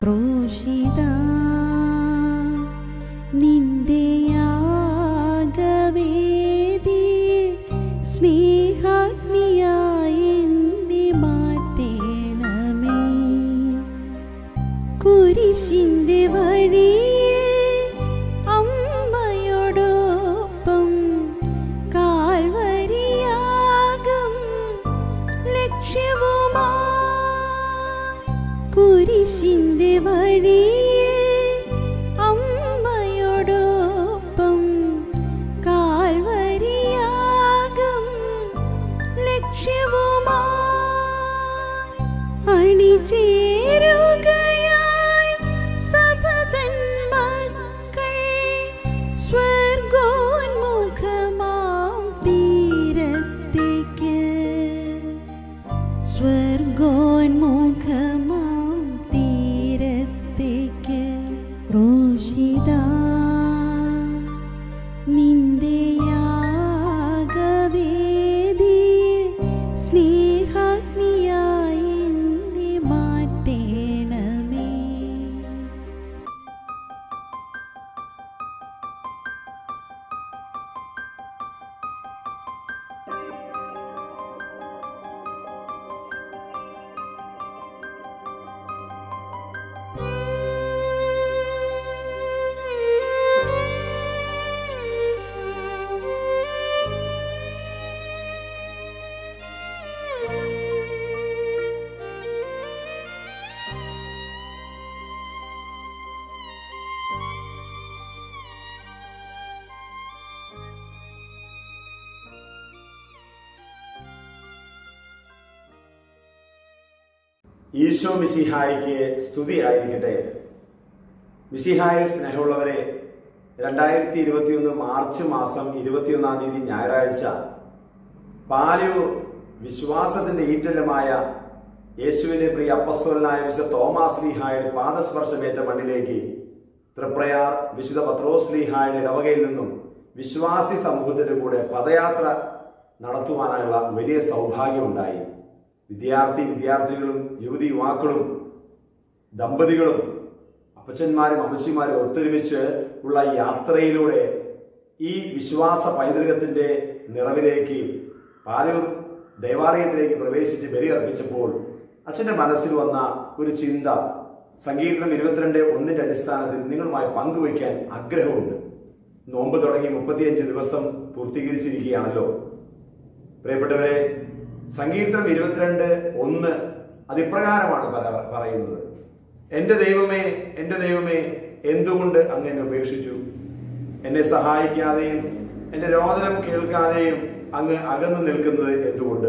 ക്രൂശിത നിന്റെ യാഗവേദിയിൽ സ്നേഹാഗ്നിയായി എന്നെ മാറ്റേണമേ കുരിശിന്റെ വഴിയിൽ അമ്മയോടൊപ്പം കാൽവരിയാകം ലക്ഷ്യവുമായി കുരിശിന്റെ വഴിയിൽ അമ്മയോടൊപ്പം കാൽവരിയാകം ലക്ഷ്യവുമായി അണിചേരുകയായി സഭതൻ മക്കൾ സ്വർഗോന്മുഖമാം തീരത്തേക്ക് സ്വർഗോന്മുഖമാം തീരത്തേക്ക് ക്രൂശിത നിന്റെ യാഗവേദിയിൽ സ്നേഹാഗ്നിയായി എന്നെ മാറ്റേണമേ ഈശോ മിസിഹായിക്ക് സ്തുതി ആയിരിക്കട്ടെ മിസിഹായിൽ സ്നേഹമുള്ളവരെ രണ്ടായിരത്തി ഇരുപത്തിയൊന്ന് മാർച്ച് മാസം ഇരുപത്തിയൊന്നാം തീയതി ഞായറാഴ്ച പാലിയൂർ വിശ്വാസത്തിന്റെ ഈറ്റലമായ യേശുവിന്റെ പ്രിയ അപ്പസ്തോലനായ വിശുദ്ധ തോമാസ് ലീഹായുടെ പാദസ്പർശമേറ്റ മണ്ണിലേക്ക് തൃപ്രയാർ വിശുദ്ധ പത്രോസ് ലീഹായുടെ ഇടവകയിൽ നിന്നും വിശ്വാസി സമൂഹത്തിന്റെ കൂടെ പദയാത്ര നടത്തുവാനുള്ള വലിയ സൗഭാഗ്യമുണ്ടായി വിദ്യാർത്ഥി വിദ്യാർത്ഥികളും യുവതി യുവാക്കളും ദമ്പതികളും അപ്പച്ചന്മാരും അമ്മച്ചിമാരും ഒത്തൊരുമിച്ച് ഉള്ള യാത്രയിലൂടെ ഈ വിശ്വാസ പൈതൃകത്തിന്റെ നിറവിലേക്ക് പാലൂർ ദേവാലയത്തിലേക്ക് പ്രവേശിച്ച് ബലിയർപ്പിച്ചപ്പോൾ അച്ഛന്റെ മനസ്സിൽ വന്ന ഒരു ചിന്ത സംഗീതം ഇരുപത്തിരണ്ട് ഒന്നിന്റെ അടിസ്ഥാനത്തിൽ നിങ്ങളുമായി പങ്കുവയ്ക്കാൻ ആഗ്രഹമുണ്ട് നോമ്പ് തുടങ്ങി മുപ്പത്തിയഞ്ച് ദിവസം പൂർത്തീകരിച്ചിരിക്കുകയാണല്ലോ പ്രിയപ്പെട്ടവരെ സങ്കീർത്തനം ഇരുപത്തിരണ്ട് ഒന്ന് അതിപ്രകാരമാണ് പറ- പറയുന്നത് എന്റെ ദൈവമേ എന്റെ ദൈവമേ എന്തുകൊണ്ട് അങ്ങനെ ഉപേക്ഷിച്ചു എന്നെ സഹായിക്കാതെയും എന്റെ രോദനം കേൾക്കാതെയും അങ്ങ് അകന്നു നിൽക്കുന്നത് എന്തുകൊണ്ട്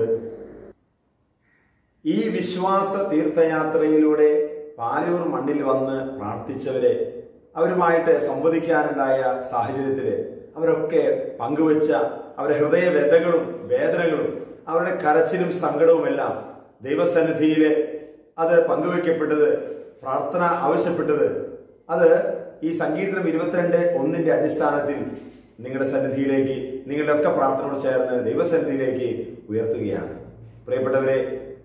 ഈ വിശ്വാസ തീർത്ഥയാത്രയിലൂടെ പാലൂർ മണ്ണിൽ വന്ന് പ്രാർത്ഥിച്ചവരെ അവരുമായിട്ട് സംവദിക്കാനുണ്ടായ സാഹചര്യത്തില് അവരൊക്കെ പങ്കുവച്ച അവരുടെ ഹൃദയവേദകളും വേദനകളും അവരുടെ കരച്ചിലും സങ്കടവുമെല്ലാം ദൈവസന്നിധിയില് അത് പങ്കുവെക്കപ്പെട്ടത് പ്രാർത്ഥന ആവശ്യപ്പെട്ടത് അത് ഈ സംഗീതം ഇരുപത്തിരണ്ട് ഒന്നിന്റെ അടിസ്ഥാനത്തിൽ നിങ്ങളുടെ സന്നിധിയിലേക്ക് നിങ്ങളുടെ ഒക്കെ പ്രാർത്ഥനയോട് ചേർന്ന് ദൈവസന്നിധിയിലേക്ക് ഉയർത്തുകയാണ് പ്രിയപ്പെട്ടവരെ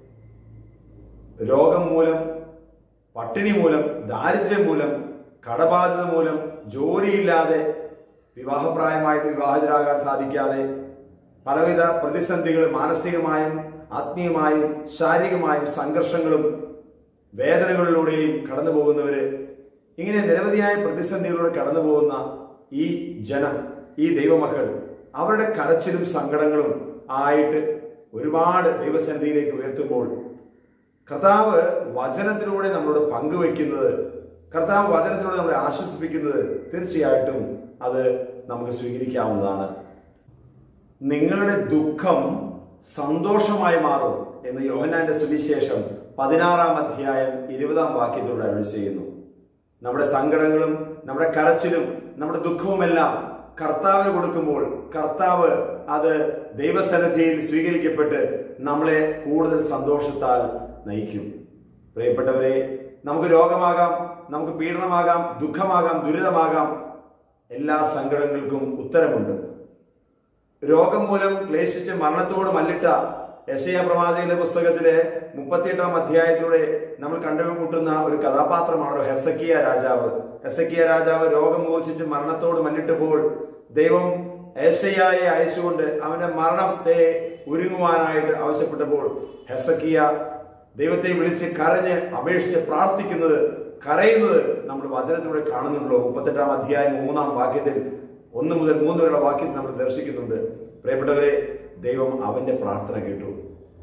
രോഗം മൂലം പട്ടിണി മൂലം ദാരിദ്ര്യം മൂലം കടബാധ്യത മൂലം ജോലിയില്ലാതെ വിവാഹപ്രായമായിട്ട് വിവാഹിതരാകാൻ സാധിക്കാതെ പലവിധ പ്രതിസന്ധികൾ മാനസികമായും ആത്മീയമായും ശാരീരികമായും സംഘർഷങ്ങളും വേദനകളിലൂടെയും കടന്നു പോകുന്നവര് ഇങ്ങനെ നിരവധിയായ പ്രതിസന്ധികളിലൂടെ കടന്നു പോകുന്ന ഈ ജനം ഈ ദൈവമക്കൾ അവരുടെ കരച്ചിലും സങ്കടങ്ങളും ആയിട്ട് ഒരുപാട് ദൈവസന്നിധിയിലേക്ക് ഉയർത്തുമ്പോൾ കർത്താവ് വചനത്തിലൂടെ നമ്മളോട് പങ്കുവെക്കുന്നത് കർത്താവ് വചനത്തിലൂടെ നമ്മളെ ആശ്വസിപ്പിക്കുന്നത് തീർച്ചയായിട്ടും അത് നമുക്ക് സ്വീകരിക്കാവുന്നതാണ് നിങ്ങളുടെ ദുഃഖം സന്തോഷമായി മാറും എന്ന് യോഹന്നാന്റെ സുവിശേഷം പതിനാറാം അധ്യായം ഇരുപതാം വാക്യത്തോട് അരുളി ചെയ്യുന്നു നമ്മുടെ സങ്കടങ്ങളും നമ്മുടെ കരച്ചിലും നമ്മുടെ ദുഃഖവുമെല്ലാം കർത്താവിന് കൊടുക്കുമ്പോൾ കർത്താവ് അത് ദൈവസന്നിധിയിൽ സ്വീകരിക്കപ്പെട്ട് നമ്മളെ കൂടുതൽ സന്തോഷത്താൽ നയിക്കും പ്രിയപ്പെട്ടവരെ നമുക്ക് രോഗമാകാം നമുക്ക് പീഡനമാകാം ദുഃഖമാകാം ദുരിതമാകാം എല്ലാ സങ്കടങ്ങൾക്കും ഉത്തരമുണ്ട് രോഗം മൂലം ക്ലേശിച്ച് മരണത്തോട് മല്ലിട്ട യശയ പ്രവാചകന്റെ പുസ്തകത്തിലെ മുപ്പത്തിയെട്ടാം അധ്യായത്തിലൂടെ നമ്മൾ കണ്ടുമുട്ടുന്ന ഒരു കഥാപാത്രമാണ് ഹെസക്കിയ രാജാവ് ഹെസക്കിയ രാജാവ് രോഗം മൂർച്ഛിച്ച് മരണത്തോട് മല്ലിട്ടപ്പോൾ ദൈവം ഏശയായെ അയച്ചുകൊണ്ട് അവന്റെ മരണത്തെ ഒരുങ്ങുവാനായിട്ട് ആവശ്യപ്പെട്ടപ്പോൾ ഹെസക്കിയ ദൈവത്തെ വിളിച്ച് കരഞ്ഞ് അപേക്ഷിച്ച് പ്രാർത്ഥിക്കുന്നത് കരയുന്നത് നമ്മൾ വചനത്തിലൂടെ കാണുന്നുണ്ടല്ലോ മുപ്പത്തെട്ടാം അധ്യായം മൂന്നാം വാക്യത്തിൽ ഒന്ന് മുതൽ മൂന്ന് വരെയുള്ള വാക്യത്തിൽ നമ്മൾ ദർശിക്കുന്നുണ്ട് പ്രിയപ്പെട്ടവരെ ദൈവം അവന്റെ പ്രാർത്ഥന കേട്ടു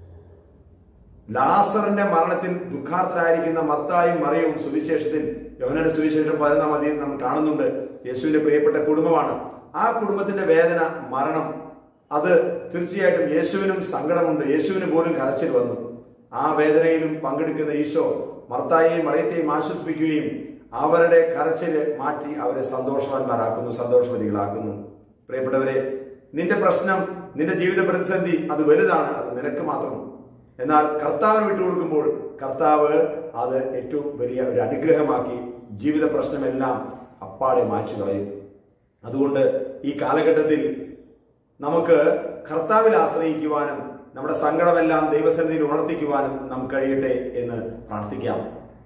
ലാസറിന്റെ മരണത്തിൽ ദുഃഖാർത്ഥരായിരിക്കുന്ന മർത്തായും മറിയവും സുവിശേഷത്തിൽ യോഹനയുടെ സുവിശേഷം പതിനൊന്നാം അധികം നാം കാണുന്നുണ്ട് യേശുവിന്റെ പ്രിയപ്പെട്ട കുടുംബമാണ് ആ കുടുംബത്തിന്റെ വേദന മരണം അത് തീർച്ചയായിട്ടും യേശുവിനും സങ്കടമുണ്ട് യേശുവിന് പോലും കരച്ചിൽ വന്നു ആ വേദനയിലും പങ്കെടുക്കുന്ന ഈശോ മർത്തായെയും മറിയത്തെയും ആശ്വസിപ്പിക്കുകയും അവരുടെ കരച്ചില് മാറ്റി അവരെ സന്തോഷവാന്മാരാക്കുന്നു സന്തോഷവതികളാക്കുന്നു പ്രിയപ്പെട്ടവരെ നിന്റെ പ്രശ്നം നിന്റെ ജീവിത പ്രതിസന്ധി അത് വലുതാണ് അത് നിനക്ക് മാത്രം എന്നാൽ കർത്താവിന് വിട്ടുകൊടുക്കുമ്പോൾ കർത്താവ് അത് ഏറ്റവും വലിയ ഒരു അനുഗ്രഹമാക്കി ജീവിത പ്രശ്നമെല്ലാം അപ്പാടെ മാച്ചു കളയും അതുകൊണ്ട് ഈ കാലഘട്ടത്തിൽ നമുക്ക് കർത്താവിൽ ആശ്രയിക്കുവാനും നമ്മുടെ സങ്കടമെല്ലാം ദൈവസന്നിധിയിൽ ഉണർത്തിക്കുവാനും നമുക്ക് കഴിയട്ടെ എന്ന് പ്രാർത്ഥിക്കാം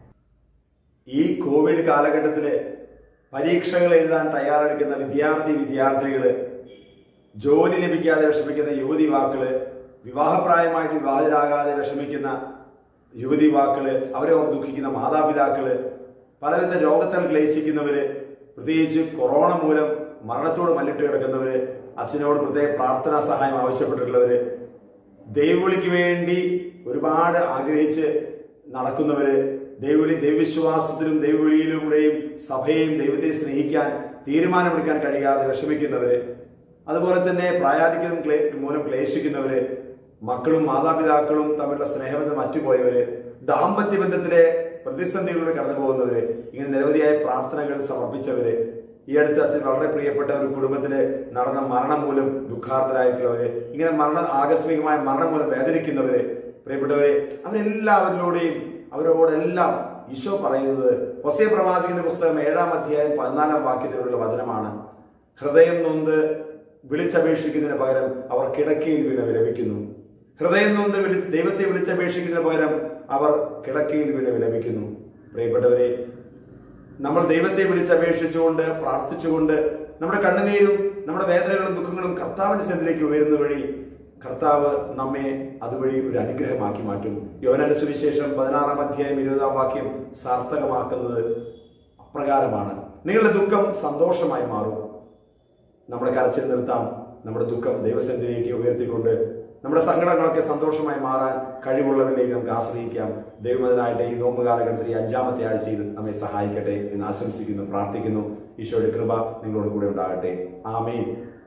ഈ കോവിഡ് കാലഘട്ടത്തില് പരീക്ഷകൾ എഴുതാൻ തയ്യാറെടുക്കുന്ന വിദ്യാർത്ഥി വിദ്യാർത്ഥികള് ജോലി ലഭിക്കാതെ വിഷമിക്കുന്ന യുവതി യുവാക്കള് വിവാഹപ്രായമായിട്ട് വിവാഹിതരാകാതെ വിഷമിക്കുന്ന യുവതി യുവാക്കള് അവരെ ഓർത്ത് ദുഃഖിക്കുന്ന മാതാപിതാക്കള് പലവിധ രോഗത്താൽ ക്ലേശിക്കുന്നവര് പ്രത്യേകിച്ച് കൊറോണ മൂലം മരണത്തോട് മല്ലിട്ട് കിടക്കുന്നവര് അച്ഛനോട് പ്രത്യേക പ്രാർത്ഥനാ സഹായം ആവശ്യപ്പെട്ടിട്ടുള്ളവര് ദൈവവിളിക്ക് വേണ്ടി ഒരുപാട് ആഗ്രഹിച്ച് നടക്കുന്നവര് ദൈവവിളി ദൈവവിശ്വാസത്തിലും ദൈവവിളിയിലൂടെയും സഭയെയും ദൈവത്തെ സ്നേഹിക്കാൻ തീരുമാനമെടുക്കാൻ കഴിയാതെ വിഷമിക്കുന്നവര് അതുപോലെ തന്നെ പ്രായാധിക്യം ക്ലേ- മൂലം ക്ലേശിക്കുന്നവര് മക്കളും മാതാപിതാക്കളും തമ്മിലുള്ള സ്നേഹബന്ധം അറ്റുപോയവര് ദാമ്പത്യ ബന്ധത്തിലെ പ്രതിസന്ധികളിലൂടെ കടന്നു പോകുന്നവര് ഇങ്ങനെ നിരവധിയായ പ്രാർത്ഥനകൾ സമർപ്പിച്ചവര് ഈ അടുത്ത് അച്ഛൻ വളരെ പ്രിയപ്പെട്ട ഒരു കുടുംബത്തില് നടന്ന മരണം മൂലം ദുഃഖാർത്ഥരായിട്ടുള്ളവര് ഇങ്ങനെ മരണ ആകസ്മികമായ മരണം മൂലം വേദനിക്കുന്നവര് പ്രിയപ്പെട്ടവരെ അവരെല്ലാവരിലൂടെയും അവരോടെല്ലാം ഈശോ പറയുന്നത് ഹൊസേ പ്രവാചകന്റെ പുസ്തകം ഏഴാം അധ്യായം പതിനാലാം വാക്യത്തിലുള്ള വചനമാണ് ഹൃദയം നൊന്ത് വിളിച്ചപേക്ഷിക്കുന്നതിന് പകരം അവർ കിടക്കയിൽ വീണ് വിലപിക്കുന്നു ഹൃദയം നൊന്ത് വിളി ദൈവത്തെ വിളിച്ചപേക്ഷിക്കുന്നതിന് പകരം അവർ കിടക്കയിൽ വീണ് വിലപിക്കുന്നു പ്രിയപ്പെട്ടവരെ നമ്മൾ ദൈവത്തെ വിളിച്ചപേക്ഷിച്ചുകൊണ്ട് പ്രാർത്ഥിച്ചുകൊണ്ട് നമ്മുടെ കണ്ണുനീരും നമ്മുടെ വേദനകളും ദുഃഖങ്ങളും കർത്താവിന്റെ സ്ഥലത്തിലേക്ക് ഉയരുന്ന വഴി കർത്താവ് നമ്മെ അതുവഴി ഒരു അനുഗ്രഹമാക്കി മാറ്റും യോനന്റെ സുവിശേഷം പതിനാറാം അധ്യായം ഇരുപതാം വാക്യം സാർത്ഥകമാക്കുന്നത് അപ്രകാരമാണ് നിങ്ങളുടെ ദുഃഖം സന്തോഷമായി മാറും നമ്മുടെ കരച്ചിൽ നിർത്താം നമ്മുടെ ദുഃഖം ദൈവസന്നിധിയിലേക്ക് ഉയർത്തിക്കൊണ്ട് നമ്മുടെ സങ്കടങ്ങളൊക്കെ സന്തോഷമായി മാറാൻ കഴിവുള്ളവരിലേക്ക് നമുക്ക് ആശ്രയിക്കാം ദൈവമതിനായിട്ട് ഈ നോമ്പ് കാലഘട്ടത്തിൽ ഈ അഞ്ചാമത്തെ ആഴ്ചയിൽ നമ്മെ സഹായിക്കട്ടെ എന്ന് ആശംസിക്കുന്നു പ്രാർത്ഥിക്കുന്നു ഈശോയുടെ കൃപ നിങ്ങളോട് കൂടെ ഉണ്ടാകട്ടെ ആമേൻ